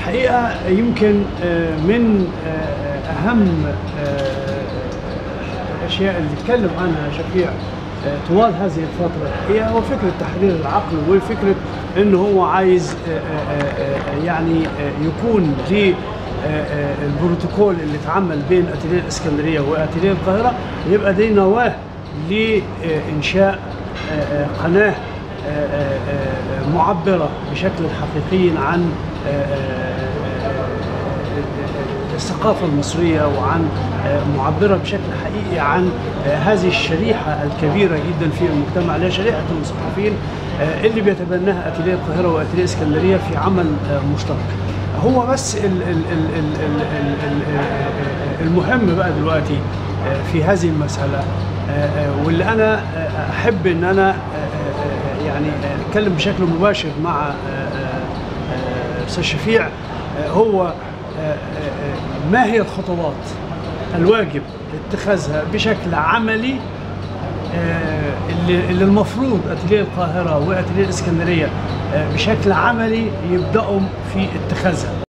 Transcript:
الحقيقه يمكن آه، من آه، اهم آه، الاشياء اللي اتكلم عنها شفيع آه، طوال هذه الفتره هي هو فكره تحرير العقل وفكره انه هو عايز آه، آه، آه، يعني آه، يكون ل البروتوكول اللي اتعمل بين اتيليه الاسكندريه واتيليه القاهره يبقى دي نواه لانشاء آه، آه، قناه آه، آه، آه، معبره بشكل حقيقي عن آه، آه، آه، الثقافه المصريه وعن آه، معبره بشكل حقيقي عن آه، هذه الشريحه الكبيره جدا في المجتمع اللي هي شريحه المثقفين آه، اللي بيتبناها اتيليه القاهره واتيليه اسكندريه في عمل آه، مشترك. هو بس ال- ال- ال- ال- ال- ال- ال- المهم بقى دلوقتي آه، في هذه المساله آه، آه، واللي انا آه، احب ان انا آه، آه، يعني آه، اتكلم بشكل مباشر مع آه، آه، آه، استاذ شفيع آه، هو آه، آه، آه، ما هي الخطوات الواجب اتخاذها بشكل عملي آه، اللي اللي المفروض اتيليه القاهره واتيليه الاسكندريه آه، بشكل عملي يبداوا في اتخاذها